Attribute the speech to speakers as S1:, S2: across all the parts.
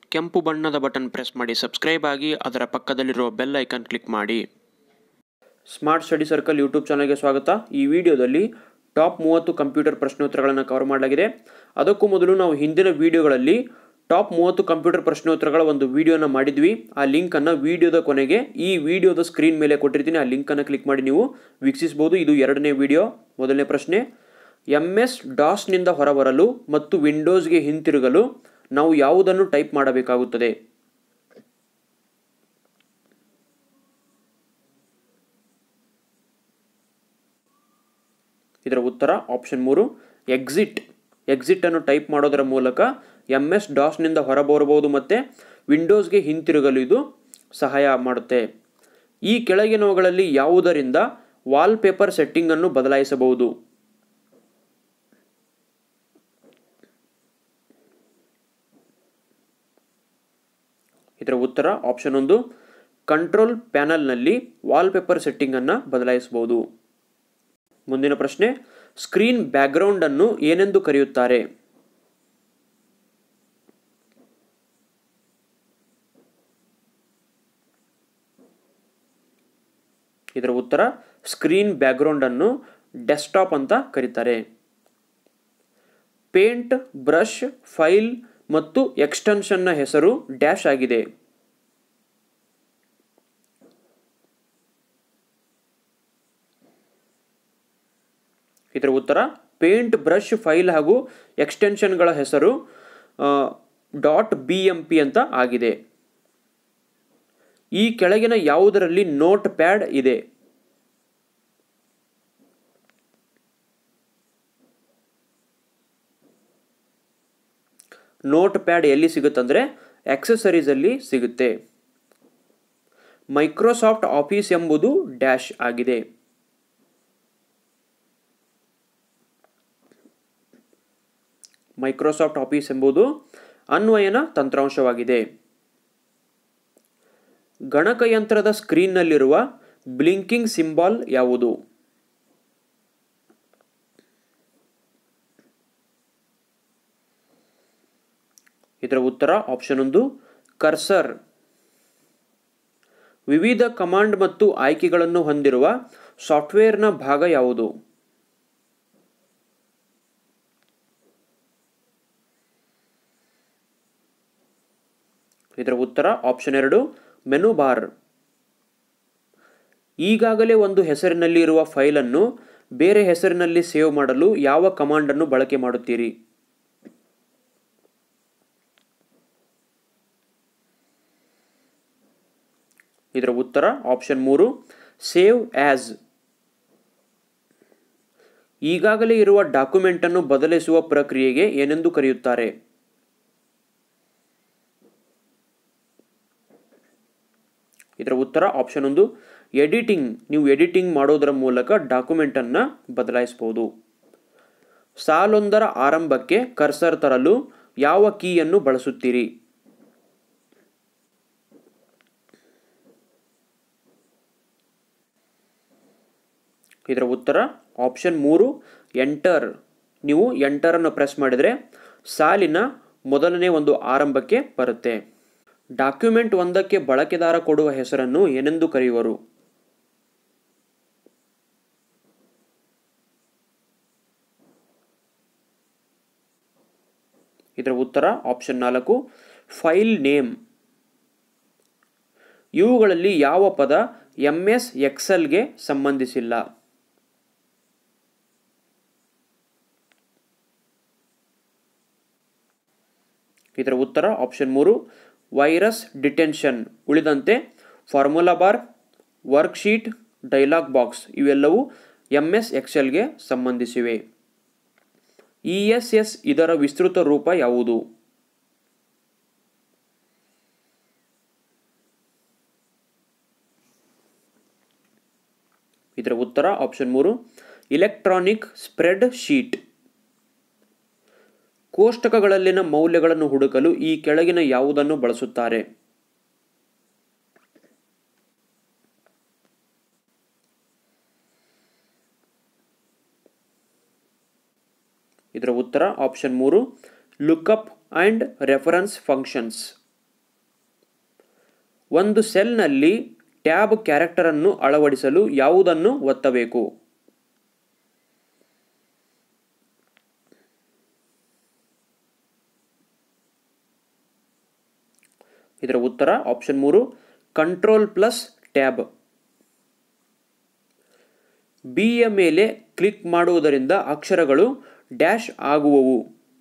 S1: ಕೆಂಪು ಬಣ್ಣದ button press ಮಾಡಿ ಸಬ್ಸ್ಕ್ರೈಬ್ ಆಗಿ ಅದರ ಪಕ್ಕದಲ್ಲಿರುವ ಬೆಲ್ ಐಕಾನ್ ಕ್ಲಿಕ್ ಮಾಡಿ ಸ್ಮಾರ್ಟ್ ಸ್ಟಡಿ ಸರ್ಕಲ್ ಯೂಟ್ಯೂಬ್ ಚಾನಲ್ಗೆ ಸ್ವಾಗತ ಈ ವಿಡಿಯೋದಲ್ಲಿ ಟಾಪ್ ಮೂವತ್ತು ಕಂಪ್ಯೂಟರ್ ಪ್ರಶ್ನೋತ್ತರಗಳನ್ನು ಕವರ್ ಮಾಡಲಾಗಿದೆ ಅದಕ್ಕೂ ಮೊದಲು ನಾವು ಹಿಂದಿನ ವಿಡಿಯೋಗಳಲ್ಲಿ ಟಾಪ್ ಮೂವತ್ತು ಕಂಪ್ಯೂಟರ್ ಪ್ರಶ್ನೋತ್ತರಗಳ ಒಂದು ವಿಡಿಯೋನ ಮಾಡಿದ್ವಿ ಆ ಲಿಂಕನ್ನು ವಿಡಿಯೋದ ಕೊನೆಗೆ ಈ ವಿಡಿಯೋದ ಸ್ಕ್ರೀನ್ ಮೇಲೆ ಕೊಟ್ಟಿರ್ತೀನಿ ಆ ಲಿಂಕನ್ನು ಕ್ಲಿಕ್ ಮಾಡಿ ನೀವು ವೀಕ್ಷಿಸಬಹುದು ಇದು ಎರಡನೇ ವಿಡಿಯೋ ಮೊದಲನೇ ಪ್ರಶ್ನೆ ಎಮ್ ಎಸ್ ಡಾಸ್ನಿಂದ ಹೊರಬರಲು ಮತ್ತು ವಿಂಡೋಸ್ಗೆ ಹಿಂತಿರುಗಲು ನಾವು ಯಾವುದನ್ನು ಟೈಪ್ ಮಾಡಬೇಕಾಗುತ್ತದೆ ಇದರ ಉತ್ತರ ಆಪ್ಷನ್ ಮೂರು ಎಕ್ಸಿಟ್ ಎಕ್ಸಿಟ್ ಅನ್ನು ಟೈಪ್ ಮಾಡೋದರ ಮೂಲಕ ಎಮ್ ಎಸ್ ಡಾಸ್ನಿಂದ ಹೊರಬರಬಹುದು ಮತ್ತು ವಿಂಡೋಸ್ಗೆ ಹಿಂತಿರುಗಲು ಇದು ಸಹಾಯ ಮಾಡುತ್ತೆ ಈ ಕೆಳಗಿನವುಗಳಲ್ಲಿ ಯಾವುದರಿಂದ ವಾಲ್ಪೇಪರ್ ಸೆಟ್ಟಿಂಗ್ ಅನ್ನು ಬದಲಾಯಿಸಬಹುದು ಇದರ ಉತ್ತರ ಆಪ್ಷನ್ ಒಂದು ಕಂಟ್ರೋಲ್ ಪ್ಯಾನಲ್ನಲ್ಲಿ ವಾಲ್ಪೇಪರ್ ಸೆಟ್ಟಿಂಗನ್ನು ಬದಲಾಯಿಸಬಹುದು ಮುಂದಿನ ಪ್ರಶ್ನೆ ಸ್ಕ್ರೀನ್ ಬ್ಯಾಕ್ಗ್ರೌಂಡ್ ಅನ್ನು ಏನೆಂದು ಕರೆಯುತ್ತಾರೆ ಇದರ ಉತ್ತರ ಸ್ಕ್ರೀನ್ ಬ್ಯಾಕ್ಗ್ರೌಂಡ್ ಅನ್ನು ಡೆಸ್ಕ್ಟಾಪ್ ಅಂತ ಕರೀತಾರೆ ಪೇಂಟ್ ಬ್ರಷ್ ಫೈಲ್ ಮತ್ತು ಎಕ್ಸ್ಟೆನ್ಷನ್ನ ಹೆಸರು ಡ್ಯಾಶ್ ಆಗಿದೆ ಇದರ ಉತ್ತರ ಪೇಂಟ್ ಬ್ರಷ್ ಫೈಲ್ ಹಾಗೂ ಎಕ್ಸ್ಟೆನ್ಷನ್ಗಳ ಹೆಸರು ಡಾಟ್ ಬಿ ಎಂ ಪಿ ಅಂತ ಆಗಿದೆ ಈ ಕೆಳಗಿನ ಯಾವುದರಲ್ಲಿ ನೋಟ್ ಪ್ಯಾಡ್ ಇದೆ ನೋಟ್ ಪ್ಯಾಡ್ ಎಲ್ಲಿ ಸಿಗುತ್ತಂದ್ರೆ ಆಕ್ಸೆಸರೀಸಲ್ಲಿ ಸಿಗುತ್ತೆ ಮೈಕ್ರೋಸಾಫ್ಟ್ ಆಫೀಸ್ ಎಂಬುದು ಡ್ಯಾಶ್ ಆಗಿದೆ ಮೈಕ್ರೋಸಾಫ್ಟ್ ಆಫೀಸ್ ಎಂಬುದು ಅನ್ವಯನ ತಂತ್ರಾಂಶವಾಗಿದೆ ಗಣಕಯಂತ್ರದ ಸ್ಕ್ರೀನ್ನಲ್ಲಿರುವ ಬ್ಲಿಂಕಿಂಗ್ ಸಿಂಬಾಲ್ ಯಾವುದು ಇದರ ಉತ್ತರ ಆಪ್ಷನ್ ಒಂದು ಕರ್ಸರ್ ವಿವಿಧ ಕಮಾಂಡ್ ಮತ್ತು ಆಯ್ಕೆಗಳನ್ನು ಹೊಂದಿರುವ ಸಾಫ್ಟ್ವೇರ್ನ ಭಾಗ ಯಾವುದು ಇದರ ಉತ್ತರ ಆಪ್ಷನ್ ಎರಡು ಮೆನು ಬಾರ್ ಈಗಾಗಲೇ ಒಂದು ಹೆಸರಿನಲ್ಲಿ ಇರುವ ಫೈಲನ್ನು ಬೇರೆ ಹೆಸರಿನಲ್ಲಿ ಸೇವ್ ಮಾಡಲು ಯಾವ ಕಮಾಂಡನ್ನು ಬಳಕೆ ಮಾಡುತ್ತೀರಿ ಇದರ ಉತ್ತರ ಆಪ್ಷನ್ ಮೂರು ಸೇವ್ ಆ್ಯಸ್ ಈಗಾಗಲೇ ಇರುವ ಡಾಕ್ಯುಮೆಂಟನ್ನು ಬದಲಿಸುವ ಪ್ರಕ್ರಿಯೆಗೆ ಏನೆಂದು ಕರೆಯುತ್ತಾರೆ ಇದರ ಉತ್ತರ ಆಪ್ಷನ್ ಒಂದು ಎಡಿಟಿಂಗ್ ನೀವು ಎಡಿಟಿಂಗ್ ಮಾಡೋದರ ಮೂಲಕ ಡಾಕ್ಯುಮೆಂಟನ್ನು ಬದಲಾಯಿಸಬಹುದು ಸಾಲೊಂದರ ಆರಂಭಕ್ಕೆ ಕರ್ಸರ್ ತರಲು ಯಾವ ಕೀಯನ್ನು ಬಳಸುತ್ತೀರಿ ಇದರ ಉತ್ತರ ಆಪ್ಷನ್ ಮೂರು ಎಂಟರ್ ನೀವು ಎಂಟರನ್ನು ಪ್ರೆಸ್ ಮಾಡಿದರೆ ಸಾಲಿನ ಮೊದಲನೇ ಒಂದು ಆರಂಭಕ್ಕೆ ಬರುತ್ತೆ ಡಾಕ್ಯುಮೆಂಟ್ ಒಂದಕ್ಕೆ ಬಳಕೆದಾರ ಕೊಡುವ ಹೆಸರನ್ನು ಏನೆಂದು ಕರೆಯುವರು ಇದರ ಉತ್ತರ ಆಪ್ಷನ್ ನಾಲ್ಕು ಫೈಲ್ ನೇಮ್ ಇವುಗಳಲ್ಲಿ ಯಾವ ಪದ ಎಂ ಎಸ್ ಎಕ್ಸೆಲ್ಗೆ ಸಂಬಂಧಿಸಿಲ್ಲ ಇದರ ಉತ್ತರ ಆಪ್ಷನ್ ಮೂರು ವೈರಸ್ ಡಿಟೆನ್ಷನ್ ಉಳಿದಂತೆ formula bar worksheet dialog box ಇವೆಲ್ಲವೂ ಎಂ ಎಸ್ ಎಕ್ಸೆಲ್ಗೆ ಸಂಬಂಧಿಸಿವೆ ಇ ಎಸ್ ಎಸ್ ಇದರ ವಿಸ್ತೃತ ರೂಪ ಯಾವುದು ಇದರ ಉತ್ತರ ಆಪ್ಷನ್ ಮೂರು ಇಲೆಕ್ಟ್ರಾನಿಕ್ ಸ್ಪ್ರೆಡ್ ಶೀಟ್ ಕೋಷ್ಟಕಗಳಲ್ಲಿನ ಮೌಲ್ಯಗಳನ್ನು ಹುಡುಕಲು ಈ ಕೆಳಗಿನ ಯಾವುದನ್ನು ಬಳಸುತ್ತಾರೆ ಇದರ ಉತ್ತರ ಆಪ್ಷನ್ ಮೂರು ಲುಕಪ್ ಆ್ಯಂಡ್ ರೆಫರೆನ್ಸ್ ಫಂಕ್ಷನ್ಸ್ ಒಂದು ಸೆಲ್ನಲ್ಲಿ ಟ್ಯಾಬ್ ಕ್ಯಾರೆಕ್ಟರನ್ನು ಅಳವಡಿಸಲು ಯಾವುದನ್ನು ಒತ್ತಬೇಕು ಇದರ ಉತ್ತರ ಆಪ್ಷನ್ ಮೂರು ಕಂಟ್ರೋಲ್ ಪ್ಲಸ್ ಟ್ಯಾಬ್ ಬಿಯ ಮೇಲೆ ಕ್ಲಿಕ್ ಮಾಡುವುದರಿಂದ ಅಕ್ಷರಗಳು ಡ್ಯಾಶ್ ಆಗುವವು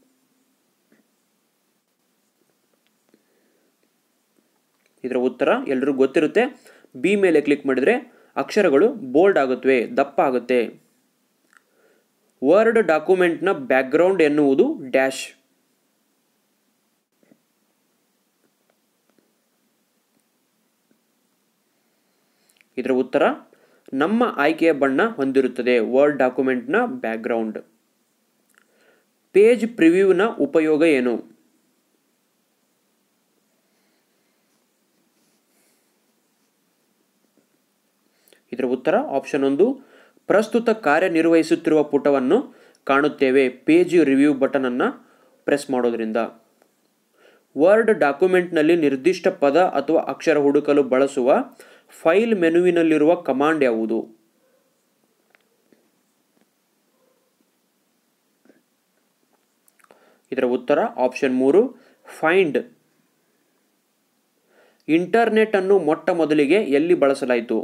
S1: ಇದರ ಉತ್ತರ ಎಲ್ರಿಗೂ ಗೊತ್ತಿರುತ್ತೆ ಬಿ ಮೇಲೆ ಕ್ಲಿಕ್ ಮಾಡಿದರೆ ಅಕ್ಷರಗಳು ಬೋಲ್ಡ್ ಆಗುತ್ತವೆ ದಪ್ಪ ಆಗುತ್ತೆ ವರ್ಡ್ ಡಾಕ್ಯುಮೆಂಟ್ನ ಬ್ಯಾಕ್ಗ್ರೌಂಡ್ ಎನ್ನುವುದು ಡ್ಯಾಶ್ ಇದರ ಉತ್ತರ ನಮ್ಮ ಆಯ್ಕೆಯ ಬಣ್ಣ ಹೊಂದಿರುತ್ತದೆ ವರ್ಡ್ ಡಾಕ್ಯುಮೆಂಟ್ನ ಬ್ಯಾಕ್ಗ್ರೌಂಡ್ ಪೇಜ್ ಪ್ರಿವ್ಯೂನ ಉಪಯೋಗ ಏನು ಇದರ ಉತ್ತರ ಆಪ್ಷನ್ ಒಂದು ಪ್ರಸ್ತುತ ಕಾರ್ಯನಿರ್ವಹಿಸುತ್ತಿರುವ ಪುಟವನ್ನು ಕಾಣುತ್ತೇವೆ ಪೇಜ್ ರಿವ್ಯೂ ಬಟನ್ ಅನ್ನು ಪ್ರೆಸ್ ಮಾಡೋದ್ರಿಂದ ವರ್ಡ್ ಡಾಕ್ಯುಮೆಂಟ್ನಲ್ಲಿ ನಿರ್ದಿಷ್ಟ ಪದ ಅಥವಾ ಅಕ್ಷರ ಹುಡುಕಲು ಬಳಸುವ ಫೈಲ್ ಮೆನುವಿನಲ್ಲಿರುವ ಕಮಾಂಡ್ ಯಾವುದು ಇದರ ಉತ್ತರ ಆಪ್ಷನ್ ಮೂರು ಫೈಂಡ್ ಇಂಟರ್ನೆಟ್ ಅನ್ನು ಮೊಟ್ಟ ಮೊದಲಿಗೆ ಎಲ್ಲಿ ಬಳಸಲಾಯಿತು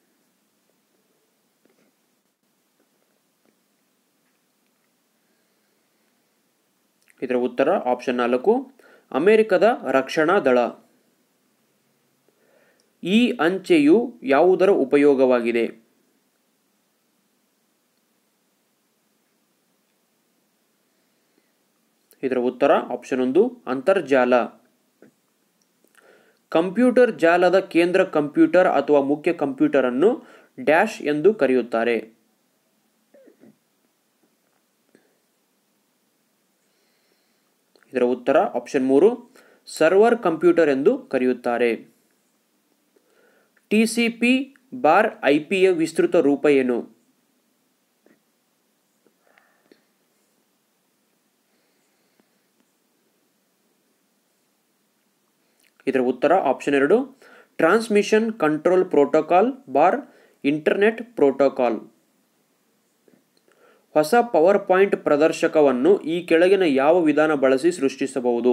S1: ಇದರ ಉತ್ತರ ಆಪ್ಷನ್ ನಾಲ್ಕು ಅಮೆರಿಕದ ರಕ್ಷಣಾ ದಳ ಈ ಅಂಚೆಯು ಯಾವುದರ ಉಪಯೋಗವಾಗಿದೆ ಇದರ ಉತ್ತರ ಆಪ್ಷನ್ ಒಂದು ಅಂತರ್ಜಾಲ ಕಂಪ್ಯೂಟರ್ ಜಾಲದ ಕೇಂದ್ರ ಕಂಪ್ಯೂಟರ್ ಅಥವಾ ಮುಖ್ಯ ಕಂಪ್ಯೂಟರ್ ಅನ್ನು ಡ್ಯಾಶ್ ಎಂದು ಕರೆಯುತ್ತಾರೆ ಇದರ ಉತ್ತರ ಆಪ್ಷನ್ ಮೂರು ಸರ್ವರ್ ಕಂಪ್ಯೂಟರ್ ಎಂದು ಕರೆಯುತ್ತಾರೆ T C P bar I ಪಿಯ ವಿಸ್ತೃತ ರೂಪ ಏನು ಇದರ ಉತ್ತರ ಆಪ್ಷನ್ ಎರಡು transmission control protocol bar internet protocol ಹೊಸ ಪವರ್ ಪಾಯಿಂಟ್ ಪ್ರದರ್ಶಕವನ್ನು ಈ ಕೆಳಗಿನ ಯಾವ ವಿಧಾನ ಬಳಸಿ ಸೃಷ್ಟಿಸಬಹುದು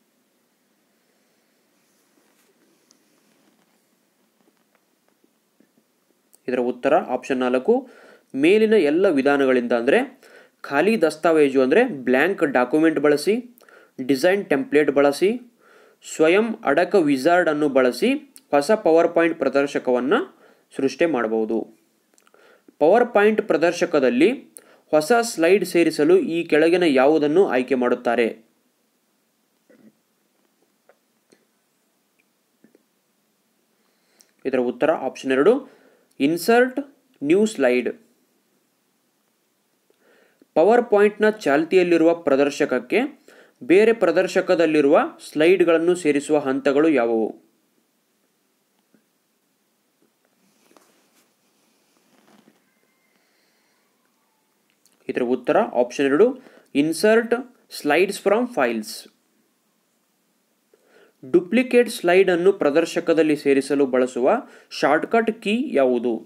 S1: ಇದರ ಉತ್ತರ ಆಪ್ಷನ್ ನಾಲ್ಕು ಮೇಲಿನ ಎಲ್ಲ ವಿಧಾನಗಳಿಂದ ಅಂದರೆ ಖಾಲಿ ದಸ್ತಾವೇಜು ಅಂದರೆ ಬ್ಲ್ಯಾಂಕ್ ಡಾಕ್ಯುಮೆಂಟ್ ಬಳಸಿ ಡಿಸೈನ್ ಟೆಂಪ್ಲೇಟ್ ಬಳಸಿ ಸ್ವಯಂ ಅಡಕ ವಿಜಾರ್ಡ್ ಅನ್ನು ಬಳಸಿ ಹೊಸ ಪವರ್ ಪಾಯಿಂಟ್ ಪ್ರದರ್ಶಕವನ್ನು ಸೃಷ್ಟಿ ಮಾಡಬಹುದು ಪವರ್ ಪಾಯಿಂಟ್ ಪ್ರದರ್ಶಕದಲ್ಲಿ ಹೊಸ ಸ್ಲೈಡ್ ಸೇರಿಸಲು ಈ ಕೆಳಗಿನ ಯಾವುದನ್ನು ಆಯ್ಕೆ ಮಾಡುತ್ತಾರೆ ಇದರ ಉತ್ತರ ಆಪ್ಷನ್ ಎರಡು ಇನ್ಸರ್ಟ್ ನ್ಯೂ ಸ್ಲೈಡ್ ಪವರ್ ಪಾಯಿಂಟ್ನ ಚಾಲ್ತಿಯಲ್ಲಿರುವ ಪ್ರದರ್ಶಕಕ್ಕೆ ಬೇರೆ ಪ್ರದರ್ಶಕದಲ್ಲಿರುವ ಸ್ಲೈಡ್ಗಳನ್ನು ಸೇರಿಸುವ ಹಂತಗಳು ಯಾವುವು ಇದರ ಉತ್ತರ ಆಪ್ಷನ್ ಎರಡು insert slides from files duplicate slide ಅನ್ನು ಪ್ರದರ್ಶಕದಲ್ಲಿ ಸೇರಿಸಲು ಬಳಸುವ ಶಾರ್ಟ್ಕಟ್ ಕೀ ಯಾವುದು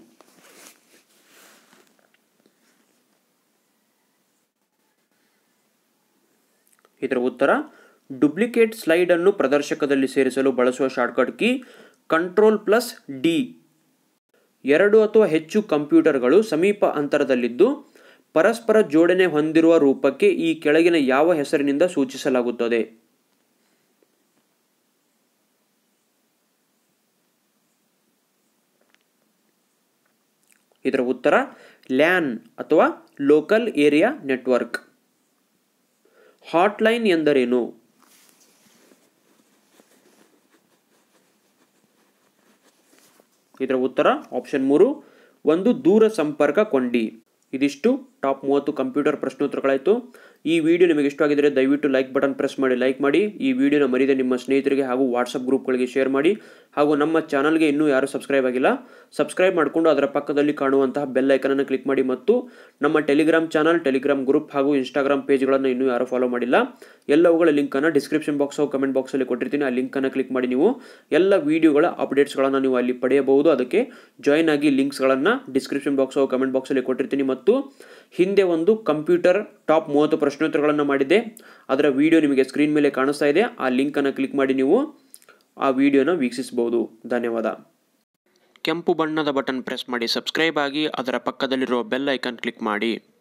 S1: ಇದರ ಉತ್ತರ ಡುಪ್ಲಿಕೇಟ್ ಸ್ಲೈಡ್ ಅನ್ನು ಪ್ರದರ್ಶಕದಲ್ಲಿ ಸೇರಿಸಲು ಬಳಸುವ shortcut key control plus D ಎರಡು ಅಥವಾ ಹೆಚ್ಚು ಕಂಪ್ಯೂಟರ್ಗಳು ಸಮೀಪ ಅಂತರದಲ್ಲಿದ್ದು ಪರಸ್ಪರ ಜೋಡಣೆ ಹೊಂದಿರುವ ರೂಪಕ್ಕೆ ಈ ಕೆಳಗಿನ ಯಾವ ಹೆಸರಿನಿಂದ ಸೂಚಿಸಲಾಗುತ್ತದೆ ಇದರ ಉತ್ತರ ಲ್ಯಾನ್ ಅಥವಾ ಲೋಕಲ್ ಏರಿಯಾ ನೆಟ್ವರ್ಕ್ ಹಾಟ್ಲೈನ್ ಎಂದರೇನು ಇದರ ಉತ್ತರ ಆಪ್ಷನ್ ಮೂರು ಒಂದು ದೂರ ಸಂಪರ್ಕ ಕೊಂಡಿ ಇದಿಷ್ಟು ಟಾಪ್ ಮೂವತ್ತು ಕಂಪ್ಯೂಟರ್ ಪ್ರಶ್ನೋತ್ತರಗಳಾಯಿತು ಈ ವಿಡಿಯೋ ನಿಮಗೆ ಇಷ್ಟವಾಗಿದ್ದರೆ ದಯವಿಟ್ಟು ಲೈಕ್ ಬಟನ್ ಪ್ರೆಸ್ ಮಾಡಿ ಲೈಕ್ ಮಾಡಿ ಈ ವಿಡಿಯೋನ ಮರಿದೆ ನಿಮ್ಮ ಸ್ನೇಹಿತರಿಗೆ ಹಾಗೂ ವಾಟ್ಸಪ್ ಗ್ರೂಪ್ಗಳಿಗೆ ಶೇರ್ ಮಾಡಿ ಹಾಗೂ ನಮ್ಮ ಚಾನಲ್ಗೆ ಇನ್ನೂ ಯಾರು ಸಬ್ಸ್ಕ್ರೈಬ್ ಆಗಿಲ್ಲ ಸಬ್ಸ್ಕ್ರೈಬ್ ಮಾಡಿಕೊಂಡು ಅದರ ಪಕ್ಕದಲ್ಲಿ ಕಾಣುವಂತಹ ಬೆಲ್ ಐಕನನ್ನು ಕ್ಲಿಕ್ ಮಾಡಿ ಮತ್ತು ನಮ್ಮ ಟೆಲಿಗ್ರಾಮ್ ಚಾನಲ್ ಟೆಲಿಗ್ರಾಮ್ ಗ್ರೂಪ್ ಹಾಗೂ ಇನ್ಸ್ಟಾಗ್ರಾಮ್ ಪೇಜ್ಗಳನ್ನು ಇನ್ನೂ ಯಾರು ಫಾಲೋ ಮಾಡಿಲ್ಲ ಎಲ್ಲವುಗಳ ಲಿಂಕನ್ನು ಡಿಸ್ಕ್ರಿಪ್ಷನ್ ಬಾಕ್ಸ್ ಹಾಗೂ ಕಮೆಂಟ್ ಬಾಕ್ಸಲ್ಲಿ ಕೊಟ್ಟಿರ್ತೀನಿ ಆ ಲಿಂಕನ್ನು ಕ್ಲಿಕ್ ಮಾಡಿ ನೀವು ಎಲ್ಲ ವಿಡಿಯೋಗಳ ಅಪ್ಡೇಟ್ಸ್ಗಳನ್ನು ನೀವು ಅಲ್ಲಿ ಪಡೆಯಬಹುದು ಅದಕ್ಕೆ ಜಾಯ್ನ್ ಆಗಿ ಲಿಂಕ್ಸ್ಗಳನ್ನು ಡಿಸ್ಕ್ರಿಪ್ಷನ್ ಬಾಕ್ಸ್ ಹಾಗೂ ಕಮೆಂಟ್ ಬಾಕ್ಸಲ್ಲಿ ಕೊಟ್ಟಿರ್ತೀನಿ ಮತ್ತು ಹಿಂದೆ ಒಂದು ಕಂಪ್ಯೂಟರ್ ಟಾಪ್ ಮೂವತ್ತು ಪ್ರಶ್ನೋತ್ತರಗಳನ್ನು ಮಾಡಿದ್ದೆ ಅದರ ವಿಡಿಯೋ ನಿಮಗೆ ಸ್ಕ್ರೀನ್ ಮೇಲೆ ಕಾಣಿಸ್ತಾ ಇದೆ ಆ ಲಿಂಕನ್ನು ಕ್ಲಿಕ್ ಮಾಡಿ ನೀವು ಆ ವಿಡಿಯೋನ ವೀಕ್ಷಿಸಬಹುದು ಧನ್ಯವಾದ ಕೆಂಪು ಬಣ್ಣದ ಬಟನ್ ಪ್ರೆಸ್ ಮಾಡಿ ಸಬ್ಸ್ಕ್ರೈಬ್ ಆಗಿ ಅದರ ಪಕ್ಕದಲ್ಲಿರೋ ಬೆಲ್ ಐಕಾನ್ ಕ್ಲಿಕ್ ಮಾಡಿ